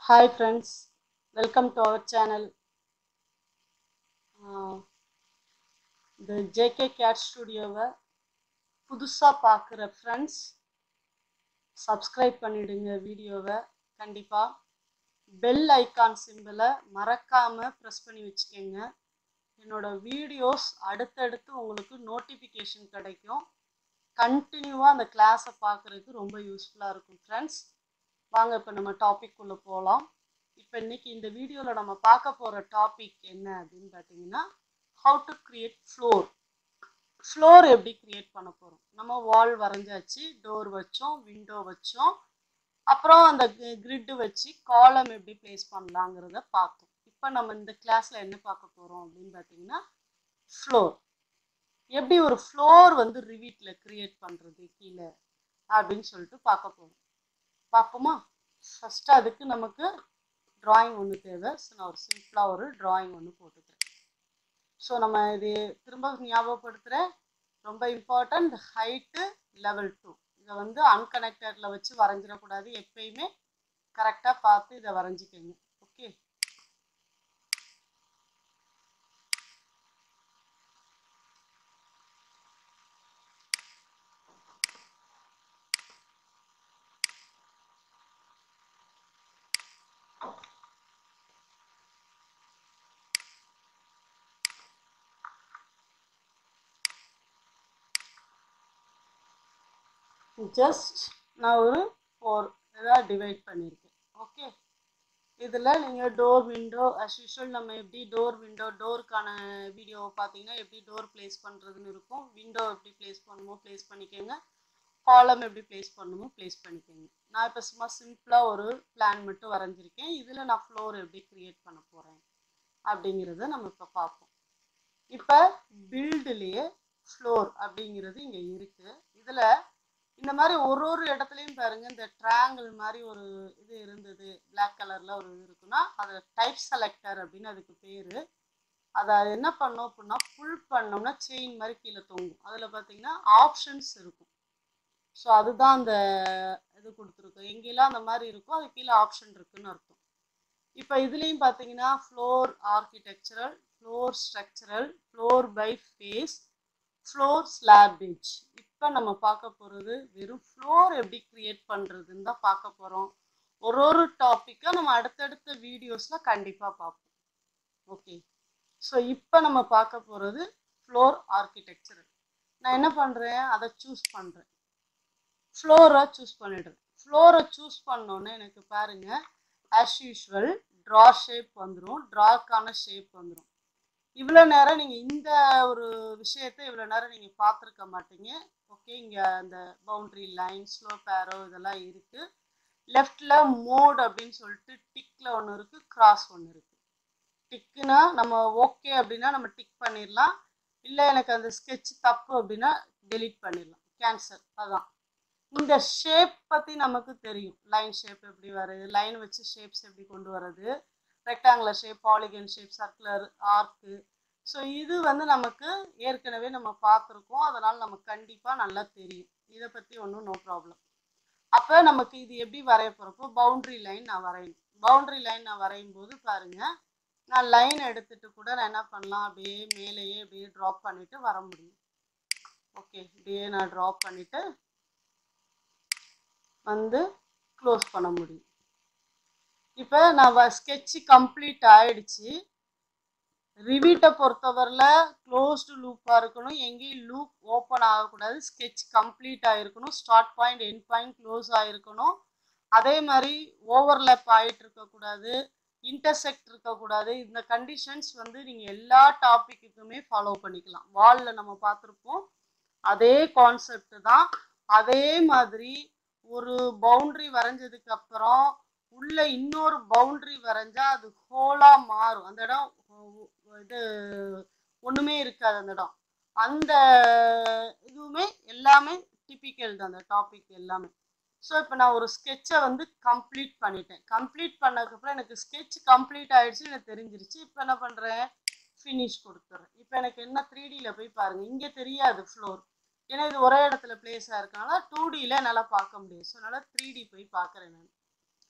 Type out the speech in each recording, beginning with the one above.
Hi friends welcome to our channel இந்த JK CAD ஸ்டுடியோவை புதுசாக பார்க்குற ஃப்ரெண்ட்ஸ் சப்ஸ்கிரைப் பண்ணிடுங்க வீடியோவை கண்டிப்பாக பெல் ஐகான் சிம்பிளை மறக்காமல் ப்ரெஸ் பண்ணி வச்சுக்கோங்க என்னோட வீடியோஸ் அடுத்தடுத்து உங்களுக்கு நோட்டிஃபிகேஷன் கிடைக்கும் கண்டினியூவாக அந்த கிளாஸை பார்க்குறதுக்கு ரொம்ப யூஸ்ஃபுல்லாக இருக்கும் ஃப்ரெண்ட்ஸ் வாங்க இப்போ நம்ம டாபிக் உள்ள போகலாம் இப்போ இன்னைக்கு இந்த வீடியோவில் நம்ம பார்க்க போகிற டாபிக் என்ன அப்படின்னு பார்த்தீங்கன்னா how to create floor floor எப்படி கிரியேட் பண்ண போகிறோம் நம்ம வால் வரைஞ்சாச்சு டோர் வச்சோம் விண்டோ வச்சோம் அப்புறம் அந்த கிரிட்டு வச்சு காலம் எப்படி ப்ளேஸ் பண்ணலாங்கிறத பார்த்தோம் இப்போ நம்ம இந்த கிளாஸில் என்ன பார்க்க போகிறோம் அப்படின்னு பார்த்தீங்கன்னா ஃப்ளோர் எப்படி ஒரு ஃப்ளோர் வந்து ரிவீட்டில் கிரியேட் பண்ணுறது கீழே அப்படின்னு சொல்லிட்டு பார்க்க போகிறோம் பார்ப்போமா ஃபஸ்ட்டு அதுக்கு நமக்கு ட்ராயிங் ஒன்று தேவை ஸோ நான் ஒரு சிம்பிளாக ஒரு ட்ராயிங் ஒன்று போட்டுக்கிறேன் ஸோ நம்ம இது திரும்ப ஞாபகப்படுத்துகிறேன் ரொம்ப இம்பார்ட்டன்ட் ஹைட்டு லெவல் டூ இதை வந்து அன்கனெக்டடில் வச்சு வரைஞ்சிடக்கூடாது எப்பயுமே கரெக்டாக பார்த்து இதை வரைஞ்சிக்கோங்க ஓகே ஜஸ்ட் நான் ஒரு ஃபோர் இதாக டிவைட் பண்ணியிருக்கேன் ஓகே இதில் நீங்கள் டோர் விண்டோ அஸ் யூஷுவல் நம்ம எப்படி டோர் விண்டோ டோருக்கான வீடியோவை பார்த்தீங்கன்னா எப்படி டோர் ப்ளேஸ் பண்ணுறதுன்னு இருக்கும் விண்டோ எப்படி ப்ளேஸ் பண்ணுமோ ப்ளேஸ் பண்ணிக்கோங்க காலம் எப்படி ப்ளேஸ் பண்ணுமோ ப்ளேஸ் பண்ணிக்கோங்க நான் இப்போ சும்மா சிம்பிளாக ஒரு பிளான் மட்டும் வரைஞ்சிருக்கேன் இதில் நான் ஃப்ளோர் எப்படி க்ரியேட் பண்ண போகிறேன் அப்படிங்கிறத நம்ம இப்போ பார்ப்போம் இப்போ பில்டுலேயே ஃப்ளோர் அப்படிங்கிறது இங்கே இருக்குது இதில் இந்த மாதிரி ஒரு ஒரு இடத்துலையும் பாருங்க இந்த ட்ராங்கிள் மாதிரி ஒரு இது இருந்தது பிளாக் கலர்ல ஒரு இது இருக்குன்னா அது டைப் செலக்டர் அப்படின்னு அதுக்கு பேரு அதை என்ன பண்ணோம் அப்படின்னா புல் பண்ணோம்னா செயின் மாதிரி கீழே தொங்கும் அதில் பார்த்தீங்கன்னா ஆப்ஷன்ஸ் இருக்கும் ஸோ அதுதான் அந்த இது கொடுத்துருக்கோம் எங்கெல்லாம் அந்த மாதிரி இருக்கோ அது கீழே ஆப்ஷன் இருக்குன்னு அர்த்தம் இப்போ இதுலேயும் பார்த்தீங்கன்னா floor architectural floor structural floor by face floor ஸ்லாபேஜ் இப்போ நம்ம பார்க்க போகிறது வெறும் ஃப்ளோர் எப்படி க்ரியேட் பண்ணுறதுன்னு தான் பார்க்க போகிறோம் ஒரு ஒரு டாப்பிக்கை நம்ம அடுத்தடுத்த வீடியோஸில் கண்டிப்பாக பார்ப்போம் ஓகே ஸோ இப்போ நம்ம பார்க்க போகிறது ஃப்ளோர் ஆர்கிடெக்சர் நான் என்ன பண்ணுறேன் அதை சூஸ் பண்ணுறேன் ஃப்ளோரை சூஸ் பண்ணிடுறேன் ஃப்ளோரை சூஸ் பண்ணோன்னே எனக்கு பாருங்கள் ஆஸ் யூஷுவல் ட்ரா ஷேப் வந்துடும் ட்ராக்கான ஷேப் வந்துடும் இவ்வளோ நேரம் நீங்கள் இந்த ஒரு விஷயத்தை இவ்வளோ நேரம் நீங்கள் பார்த்துருக்க மாட்டீங்க ஓகே இங்கே அந்த பவுண்ட்ரி லைன் ஸ்லோ பேரோ இதெல்லாம் இருக்குது லெஃப்டில் மோட் அப்படின்னு சொல்லிட்டு டிக்கில் ஒன்று இருக்குது கிராஸ் ஒன்று இருக்குது டிக்குனா நம்ம ஓகே அப்படின்னா நம்ம டிக் பண்ணிடலாம் இல்லை எனக்கு அந்த ஸ்கெட்ச் தப்பு அப்படின்னா டெலீட் பண்ணிடலாம் கேன்சல் அதான் இந்த ஷேப் பற்றி நமக்கு தெரியும் லைன் ஷேப் எப்படி வருது லைன் வச்சு ஷேப்ஸ் எப்படி கொண்டு வர்றது rectangular shape polygon shape circular arc so இது வந்து நமக்கு ஏற்கனவே நம்ம பார்த்துருக்கோம் அதனால் நமக்கு கண்டிப்பாக நல்லா தெரியும் இதை பற்றி ஒன்றும் நோ ப்ராப்ளம் அப்போ நமக்கு இது எப்படி வரைய போகிறப்போ பவுண்ட்ரி லைன் நான் வரையணும் பவுண்ட்ரி லைன் நான் வரையும் போது பாருங்கள் நான் லைன் எடுத்துட்டு கூட நான் என்ன பண்ணலாம் அப்படியே மேலேயே அப்படியே ட்ராப் பண்ணிவிட்டு வர முடியும் ஓகே இப்படியே நான் ட்ராப் பண்ணிவிட்டு வந்து க்ளோஸ் பண்ண முடியும் இப்போ நான் ஸ்கெட்சு கம்ப்ளீட் ஆயிடுச்சு ரிவீட்டை பொறுத்தவரையில் க்ளோஸ்டு லூப்பாக இருக்கணும் எங்கேயும் லூப் ஓப்பன் ஆகக்கூடாது ஸ்கெட்ச் கம்ப்ளீட் ஆகிருக்கணும் start point end point close ஆகிருக்கணும் அதே மாதிரி ஓவர்லேப் ஆகிட்டு இருக்கக்கூடாது இன்டர்செக்ட் இருக்கக்கூடாது இந்த கண்டிஷன்ஸ் வந்து நீங்கள் எல்லா டாப்பிக்குக்குமே ஃபாலோ பண்ணிக்கலாம் வாலில் நம்ம பார்த்துருப்போம் அதே கான்செப்ட் தான் அதே மாதிரி ஒரு பவுண்ட்ரி வரைஞ்சதுக்கு அப்புறம் உள்ள இன்னொரு பவுண்ட்ரி வரைஞ்சா அது ஹோலா மாறும் அந்த இடம் இது ஒண்ணுமே இருக்காது அந்த இடம் அந்த இதுவுமே எல்லாமே டிப்பிக்கல் தான் அந்த டாபிக் எல்லாமே ஸோ இப்போ நான் ஒரு ஸ்கெட்சை வந்து கம்ப்ளீட் பண்ணிட்டேன் கம்ப்ளீட் பண்ணதுக்கப்புறம் எனக்கு ஸ்கெட்ச் கம்ப்ளீட் ஆயிடுச்சு எனக்கு தெரிஞ்சிருச்சு இப்போ என்ன பண்ணுறேன் ஃபினிஷ் கொடுத்துட்றேன் இப்போ எனக்கு என்ன த்ரீ டியில் போய் பாருங்கள் இங்கே தெரியாது ஃப்ளோர் ஏன்னா இது ஒரே இடத்துல பிளேஸாக இருக்கனால டூ டியில் என்னால் பார்க்க முடியும் ஸோ அதனால் த்ரீ டி போய் பார்க்குறேன் நான்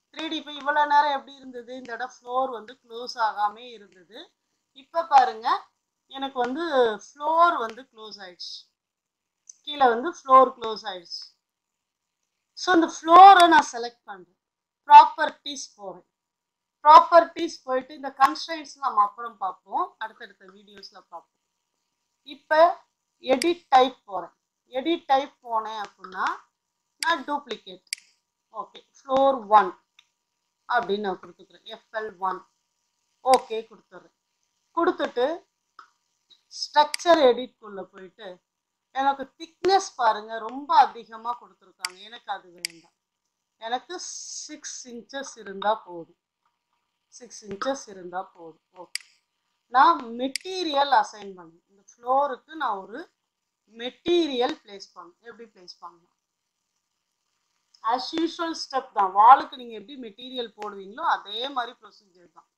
த்ரீ டி இப்போ இவ்வளோ நேரம் எப்படி இருந்தது இந்த இடம் ஃப்ளோர் வந்து க்ளோஸ் ஆகாமே இருந்தது இப்போ பாருங்க எனக்கு வந்து ஃப்ளோர் வந்து க்ளோஸ் ஆயிடுச்சு கீழே வந்து ஃப்ளோர் க்ளோஸ் ஆயிடுச்சு ஸோ இந்த ஃப்ளோரை நான் செலக்ட் பண்ணுறேன் ப்ராப்பர்ட்டிஸ் போகிறேன் ப்ராப்பர்ட்டிஸ் போயிட்டு இந்த கன்ஸ்ட்ரைன்ஸ் நம்ம அப்புறம் பார்ப்போம் அடுத்தடுத்த வீடியோஸில் பார்ப்போம் இப்போ எடிட் டைப் போகிறேன் எடிட் டைப் போனேன் அப்படின்னா நான் டூப்ளிகேட் ஓகே ஃப்ளோர் ஒன் அப்படின்னு நான் கொடுத்துக்கிறேன் எஃப்எல் ஒன் ஓகே கொடுத்துட்றேன் கொடுத்துட்டு ஸ்ட்ரக்சர் எடிட்குள்ளே போயிட்டு எனக்கு திக்னஸ் பாருங்க ரொம்ப அதிகமாக கொடுத்துருக்காங்க எனக்கு அது வேண்டாம் எனக்கு சிக்ஸ் இன்ச்சஸ் இருந்தால் போதும் சிக்ஸ் இன்ச்சஸ் இருந்தால் போதும் ஓகே நான் மெட்டீரியல் அசைன் பண்ணேன் இந்த ஃப்ளோருக்கு நான் ஒரு மெட்டீரியல் பிளேஸ் பண்ணேன் எப்படி பிளேஸ் பண்ணலாம் ஆஸ் யூஷுவல் ஸ்டெப் தான் வாலுக்கு நீங்கள் எப்படி மெட்டீரியல் போடுவீங்களோ அதே மாதிரி ப்ரொசீஜர் தான்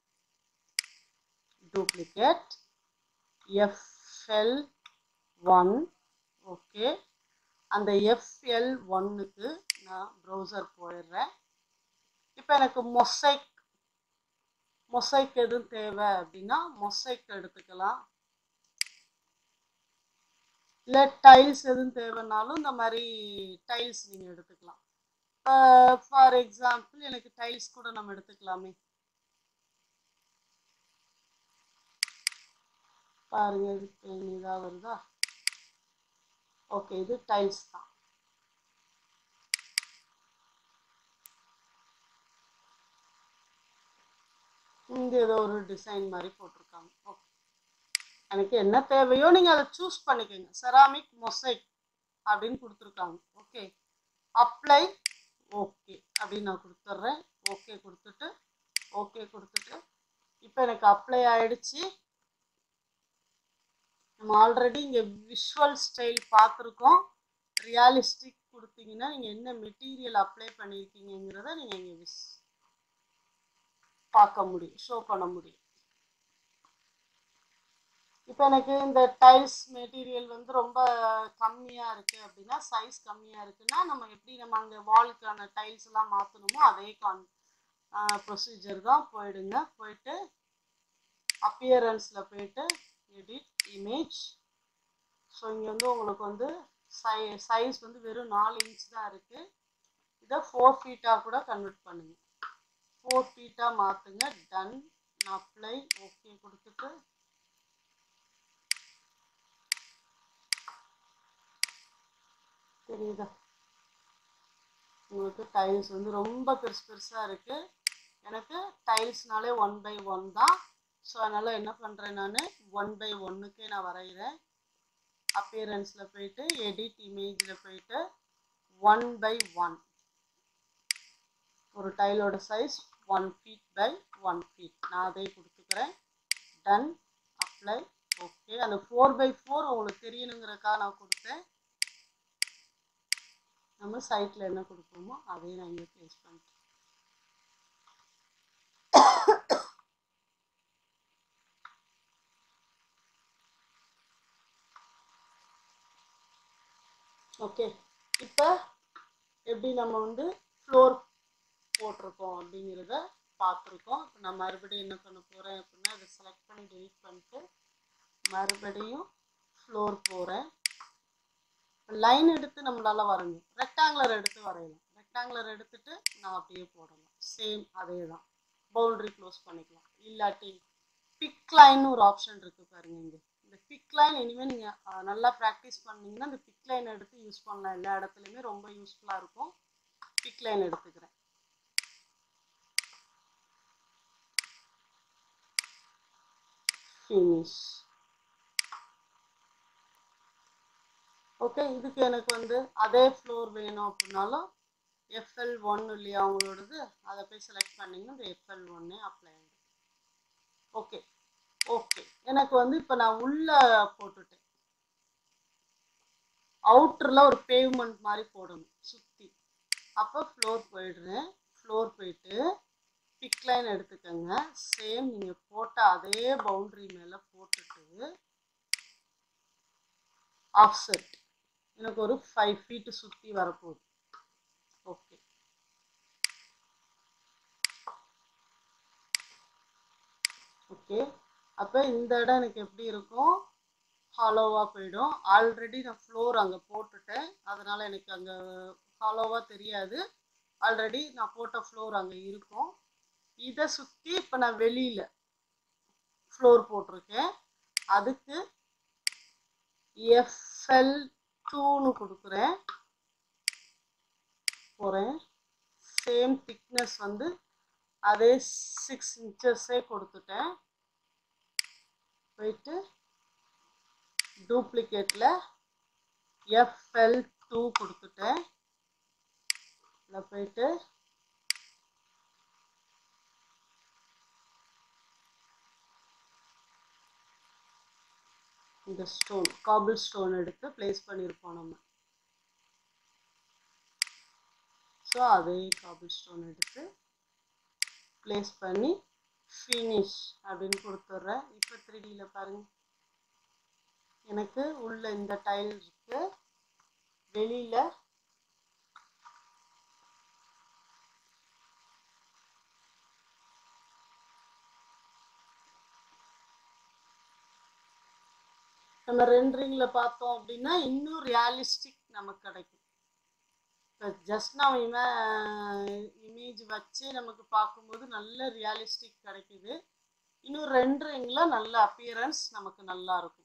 டூப்ளிகேட் எஃப்எல் ஒன் ஓகே அந்த எஃப்எல் ஒன்னுக்கு நான் ப்ரௌசர் போயிடுறேன் இப்போ எனக்கு மொசைக் மொசைக் எதுவும் தேவை அப்படின்னா மொசைக் எடுத்துக்கலாம் இல்லை டைல்ஸ் எதுவும் தேவைன்னாலும் இந்த மாதிரி டைல்ஸ் நீங்கள் எடுத்துக்கலாம் ஃபார் எக்ஸாம்பிள் எனக்கு டைல்ஸ் கூட நம்ம எடுத்துக்கலாமே பாருங்க இது பெயின் இதாக வருதா ஓகே இது டைல்ஸ் தான் இங்கே ஏதோ ஒரு டிசைன் மாதிரி போட்டிருக்காங்க ஓகே எனக்கு என்ன தேவையோ நீங்கள் அதை சூஸ் பண்ணிக்கோங்க செராமிக் மொசைக் அப்படின்னு கொடுத்துருக்காங்க ஓகே அப்ளை ஓகே அப்படின்னு நான் கொடுத்துட்றேன் ஓகே கொடுத்துட்டு ஓகே கொடுத்துட்டு இப்போ எனக்கு அப்ளை ஆயிடுச்சு நம்ம ஆல்ரெடி இங்கே விஷுவல் ஸ்டைல் பார்த்துருக்கோம் ரியாலிஸ்டிக் கொடுத்தீங்கன்னா நீங்கள் என்ன மெட்டீரியல் அப்ளை பண்ணியிருக்கீங்கிறத நீங்கள் இங்கே விஷ் பார்க்க முடியும் ஷோ பண்ண முடியும் இப்போ எனக்கு இந்த டைல்ஸ் மெட்டீரியல் வந்து ரொம்ப கம்மியாக இருக்குது அப்படின்னா சைஸ் கம்மியாக இருக்குன்னா நம்ம எப்படி நம்ம அங்கே வாலுக்கான டைல்ஸ் எல்லாம் மாற்றணுமோ அதே கான் ப்ரொசீஜர் தான் போயிடுங்க போயிட்டு அப்பியரன்ஸில் போயிட்டு எடிட் இமேஜ் ஸோ இங்கே வந்து உங்களுக்கு வந்து சை சைஸ் வந்து வெறும் நாலு இன்ச் தான் இருக்குது இதை ஃபோர் ஃபீட்டாக கூட கன்வெர்ட் பண்ணுங்க ஃபோர் ஃபீட்டாக மாற்றுங்க டன் அப்ளை ஓகே கொடுத்துட்டு தெரியுதா உங்களுக்கு டைல்ஸ் வந்து ரொம்ப பெருசு பெருசாக இருக்குது எனக்கு டைல்ஸ்னாலே ஒன் பை ஒன் தான் ஸோ அதனால் என்ன பண்ணுறேன் நான் ஒன் பை ஒன்னுக்கே நான் வரைகிறேன் அப்பியரன்ஸில் போயிட்டு எடிட் இமேஜில் போயிட்டு ஒன் பை ஒன் ஒரு டைலோட size one feet by one feet நான் அதை கொடுத்துக்கிறேன் டன் அப்ளை ஓகே அந்த ஃபோர் பை ஃபோர் உங்களுக்கு தெரியணுங்கிறக்காக நான் கொடுத்தேன் நம்ம சைட்டில் என்ன கொடுப்போமோ அதையும் நான் இங்கே ப்ளேஸ் பண்ணிட்டேன் ஓகே இப்போ எப்படி நம்ம வந்து ஃப்ளோர் போட்டிருக்கோம் அப்படிங்கிறத பார்த்துருக்கோம் இப்போ நான் மறுபடியும் என்ன பண்ண போகிறேன் அப்படின்னா இதை செலக்ட் பண்ணி டெலிட் பண்ணிட்டு மறுபடியும் ஃப்ளோர் போகிறேன் லைன் எடுத்து நம்மளால வரையும் ரெக்டாங்குலர் எடுத்து வரையலாம் ரெக்டாங்குலர் எடுத்துட்டு நான் அப்படியே போடலாம் சேம் அதே தான் பவுண்டரி க்ளோஸ் பண்ணிக்கலாம் இல்லாட்டி பிக் லைன் ஒரு ஆப்ஷன் இருக்குது பாருங்க இங்கே இந்த பிக் லைன் இனிமேல் நீங்கள் நல்லா ப்ராக்டிஸ் பண்ணீங்கன்னா இந்த பிக் லைன் எடுத்து யூஸ் பண்ணலாம் எல்லா இடத்துலையுமே ரொம்ப யூஸ்ஃபுல்லாக இருக்கும் பிக் லைன் எடுத்துக்கிறேன் ஃபினிஷ் ஓகே இதுக்கு எனக்கு வந்து அதே ஃப்ளோர் வேணும் அப்படின்னாலும் எஃப்எல் ஒன் இல்லையா அவங்களோடது அதை போய் செலக்ட் பண்ணிங்கன்னா இந்த எஃப்எல் ஒன்னே அப்ளை ஆகிடும் ஓகே ஓகே எனக்கு வந்து இப்போ நான் உள்ளே போட்டுட்டேன் அவுட்டரில் ஒரு பேவ்மெண்ட் மாதிரி போடணும் சுற்றி அப்போ ஃப்ளோர் போயிடுறேன் ஃப்ளோர் போயிட்டு பிக் லைன் எடுத்துக்கோங்க சேம் நீங்கள் போட்ட அதே பவுண்ட்ரி மேலே போட்டுட்டு ஆஃப்செட் எனக்கு ஒரு ஃபைவ் ஃபீட்டு சுற்றி வரப்போகுது ஓகே ஓகே அப்போ இந்த இடம் எனக்கு எப்படி இருக்கும் ஹாலோவாக போயிடும் ஆல்ரெடி நான் ஃப்ளோர் அங்கே போட்டுட்டேன் அதனால் எனக்கு அங்கே ஹாலோவாக தெரியாது ஆல்ரெடி நான் போட்ட ஃப்ளோர் அங்கே இருக்கும் இதை சுற்றி இப்போ நான் வெளியில் ஃப்ளோர் போட்டிருக்கேன் அதுக்கு எஃப்எல் டூன்னு கொடுக்குறேன் போகிறேன் சேம் திக்னஸ் வந்து அதே சிக்ஸ் இன்ச்சஸே கொடுத்துட்டேன் போயிட்டு டூப்ளிகேட்டில் எஃப்எல் டூ கொடுத்துட்டேன் இதில் போயிட்டு இந்த ஸ்டோன் காபிள் ஸ்டோன் எடுத்து ப்ளேஸ் பண்ணியிருப்போம் நம்ம ஸோ அதே காபிள் ஸ்டோன் எடுத்து ப்ளேஸ் பண்ணி ஃபினிஷ் அப்படின்னு கொடுத்துட்றேன் இப்போ த்ரீடியில் பாருங்க எனக்கு உள்ள இந்த டைல் இருக்கு வெளியில் நம்ம ரெண்டரிங்கில் பார்த்தோம் அப்படின்னா இன்னும் ரியாலிஸ்டிக் நமக்கு கிடைக்கும் இப்போ ஜஸ்ட் நம்ம இம இமேஜ் வச்சு நமக்கு பார்க்கும்போது நல்ல ரியாலிஸ்டிக் கிடைக்குது இன்னும் ரெண்டரிங்கில் நல்ல அப்பியரன்ஸ் நமக்கு நல்லா இருக்கும்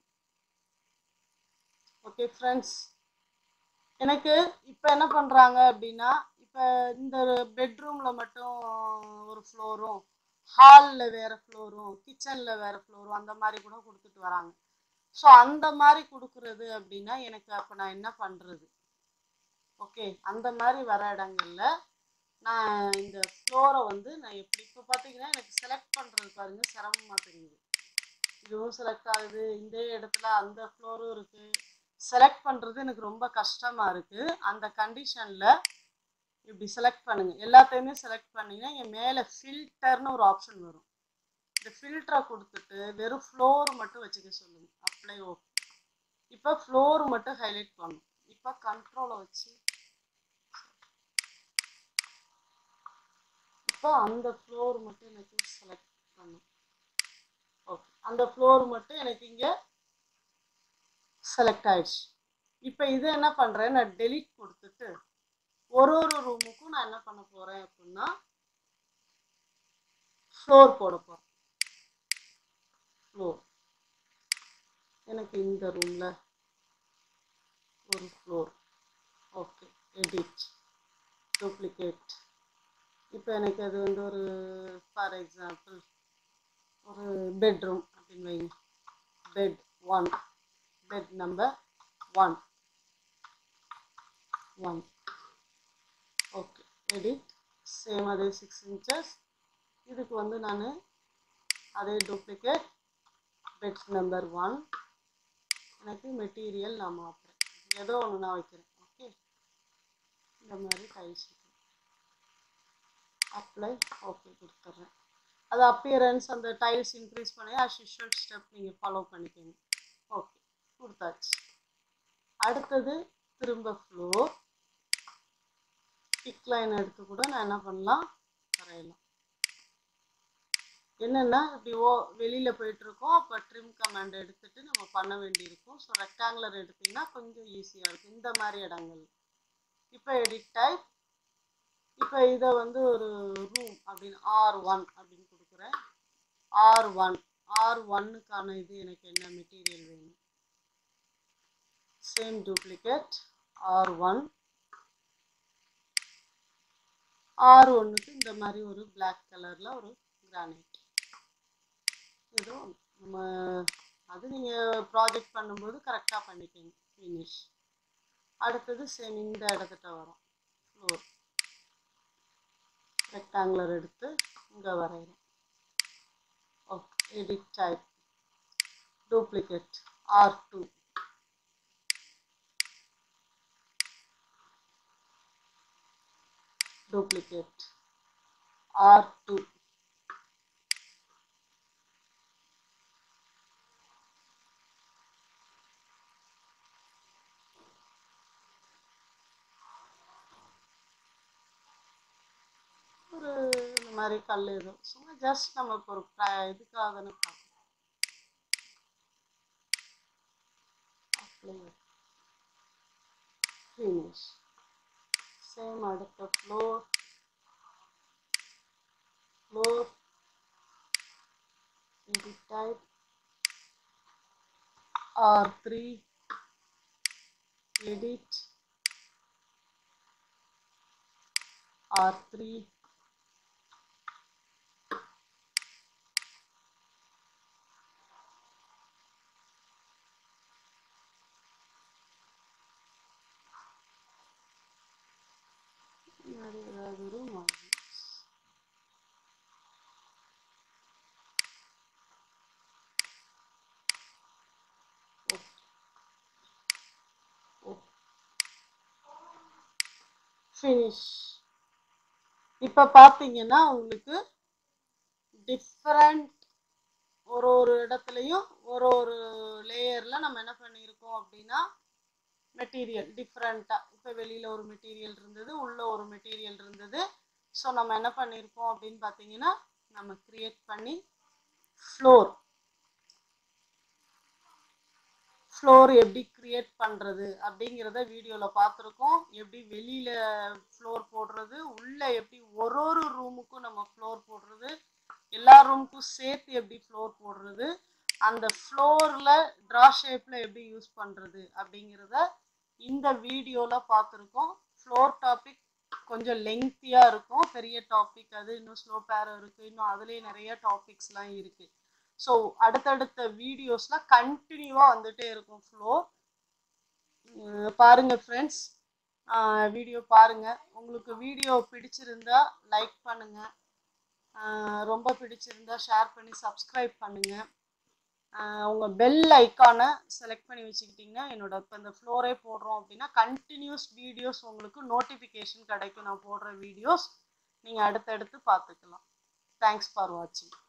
ஓகே ஃப்ரெண்ட்ஸ் எனக்கு இப்போ என்ன பண்ணுறாங்க அப்படின்னா இப்போ இந்த பெட்ரூமில் மட்டும் ஒரு ஃப்ளோரும் ஹாலில் வேறு ஃப்ளோரும் கிச்சனில் வேறு ஃப்ளோரும் அந்த மாதிரி கூட கொடுத்துட்டு வராங்க ஸோ அந்த மாதிரி கொடுக்குறது அப்படின்னா எனக்கு அப்போ நான் என்ன பண்ணுறது ஓகே அந்த மாதிரி வர இடங்கள்ல நான் இந்த ஃப்ளோரை வந்து நான் எப்படி இப்போ பார்த்தீங்கன்னா எனக்கு செலக்ட் பண்ணுறது பாருங்க சிரமமாக தெரியுது இதுவும் செலக்ட் ஆகுது இந்த இடத்துல அந்த ஃப்ளோரும் இருக்குது செலக்ட் பண்ணுறது எனக்கு ரொம்ப கஷ்டமாக இருக்குது அந்த கண்டிஷனில் இப்படி செலக்ட் பண்ணுங்கள் எல்லாத்தையுமே செலக்ட் பண்ணிங்கன்னா இங்கே மேலே ஃபில்டர்னு ஒரு ஆப்ஷன் வரும் இந்த ஃபில்டரை கொடுத்துட்டு வெறும் ஃப்ளோர் மட்டும் வச்சுக்க சொல்லுங்க அப்ளை ஓகே இப்போ ஃப்ளோர் மட்டும் ஹைலைட் பண்ணும் இப்போ கண்ட்ரோலை வச்சு இப்போ அந்த ஃப்ளோர் மட்டும் எனக்கு செலக்ட் பண்ணும் ஓகே அந்த ஃப்ளோர் மட்டும் எனக்கு இங்கே செலக்ட் ஆயிடுச்சு இப்போ இதை என்ன பண்ணுறேன் நான் டெலீட் கொடுத்துட்டு ஒரு ஒரு ரூமுக்கும் நான் என்ன பண்ண போகிறேன் அப்படின்னா ஃப்ளோர் போட போகிறேன் ஃப்ளோர் எனக்கு இந்த ரூமில் ஒரு ஃப்ளோர் ஓகே எடிட் டூப்ளிகேட் இப்போ எனக்கு அது வந்து ஒரு ஃபார் எக்ஸாம்பிள் ஒரு பெட்ரூம் அப்படின்னு வைங்க bed one bed number one one okay edit same அதே சிக்ஸ் இன்ச்சஸ் இதுக்கு வந்து நான் அதே டூப்ளிகேட் பெட் நம்பர் ஒன் எனக்கு மெட்டீரியல் நான் மாற்றுறேன் ஏதோ ஒன்று நான் வைக்கிறேன் ஓகே இந்த மாதிரி டைல்ஸ் அப்ளை ஓகே கொடுத்துட்றேன் அது அப்பியரன்ஸ் அந்த டைல்ஸ் இன்க்ரீஸ் பண்ணி அஸ் யூஷுவல் ஸ்டெப் நீங்கள் ஃபாலோ பண்ணிக்கோங்க ஓகே கொடுத்தாச்சு அடுத்தது திரும்ப ஃப்ளோர் டிக் லைன் எடுத்து கூட நான் என்ன பண்ணலாம் வரையலாம் என்னென்னா இப்படி ஓ வெளியில் போயிட்டுருக்கோம் அப்போ ட்ரிம் கமாண்ட் எடுத்துட்டு நம்ம பண்ண வேண்டியிருக்கும் ஸோ ரெக்டாங்குலர் எடுத்திங்கன்னா கொஞ்சம் ஈஸியாக இருக்கும் இந்த மாதிரி இடங்கள் இப்போ எடிட் டைப் இப்போ இதை வந்து ஒரு ரூம் அப்படின்னு ஆர் ஒன் அப்படின்னு கொடுக்குறேன் ஆர் ஒன் ஆர் ஒன்னுக்கான இது எனக்கு என்ன மெட்டீரியல் வேணும் same duplicate R one R ஒன்றுக்கு இந்த மாதிரி ஒரு பிளாக் கலரில் ஒரு கிரானைட் ஏதோ நம்ம அது நீங்கள் ப்ராஜெக்ட் பண்ணும்போது கரெக்டாக பண்ணிக்கோங்க ஃபினிஷ் அடுத்தது சேம் இந்த இடத்துட்ட வரும் ஃப்ளோர் ரெக்டாங்குலர் எடுத்து இங்கே வரைகிறேன் okay edit type duplicate R two duplicate R2 ஒரு இந்த மாதிரி கல் எதுவும் சும்மா ஜஸ்ட் நம்ம இப்போ ஒரு ப்ர- இதுக்காக தானே பார்க்கணும் layer finish same அடுத்த floor floor edit type R3 edit R3 முன்னாடி ஏதாவது ஒரு margins. ஃபினிஷ் இப்போ பார்த்தீங்கன்னா உங்களுக்கு டிஃப்ரெண்ட் ஒரு ஒரு இடத்துலையும் ஒரு ஒரு லேயரில் நம்ம என்ன பண்ணியிருக்கோம் அப்படின்னா மெட்டீரியல் டிஃப்ரெண்ட்டாக இப்போ வெளியில் ஒரு மெட்டீரியல் இருந்தது உள்ளே ஒரு மெட்டீரியல் இருந்தது ஸோ நம்ம என்ன பண்ணியிருக்கோம் அப்படின்னு பார்த்தீங்கன்னா நம்ம கிரியேட் பண்ணி ஃப்ளோர் ஃப்ளோர் எப்படி கிரியேட் பண்ணுறது அப்படிங்கிறத வீடியோவில் பார்த்துருக்கோம் எப்படி வெளியில் ஃப்ளோர் போடுறது உள்ளே எப்படி ஒரு ஒரு ரூமுக்கும் நம்ம ஃப்ளோர் போடுறது எல்லா ரூமுக்கும் சேர்த்து எப்படி ஃப்ளோர் போடுறது அந்த ஃப்ளோரில் ட்ரா ஷேப்பில் எப்படி யூஸ் பண்ணுறது அப்படிங்கிறத இந்த வீடியோவில் பார்த்துருக்கோம் ஃப்ளோர் டாபிக் கொஞ்சம் லெங்க்த்தியாக இருக்கும் பெரிய டாபிக் அது இன்னும் ஸ்லோ பேரோ இருக்குது இன்னும் அதுலேயே நிறைய டாபிக்ஸ்லாம் இருக்குது ஸோ அடுத்தடுத்த வீடியோஸில் கண்டினியூவாக வந்துட்டே இருக்கும் ஃப்ளோர் பாருங்கள் ஃப்ரெண்ட்ஸ் வீடியோ பாருங்கள் உங்களுக்கு வீடியோ பிடிச்சிருந்தா லைக் பண்ணுங்கள் ரொம்ப பிடிச்சிருந்தா ஷேர் பண்ணி சப்ஸ்கிரைப் பண்ணுங்கள் உங்கள் பெல் ஐக்கானை செலக்ட் பண்ணி வச்சுக்கிட்டிங்கன்னா என்னோட இப்போ இந்த ஃப்ளோரே போடுறோம் அப்படின்னா கண்டினியூஸ் வீடியோஸ் உங்களுக்கு நோட்டிஃபிகேஷன் கிடைக்கும் நான் போடுற வீடியோஸ் நீங்கள் அடுத்தடுத்து பார்த்துக்கலாம் தேங்க்ஸ் ஃபார் வாட்சிங்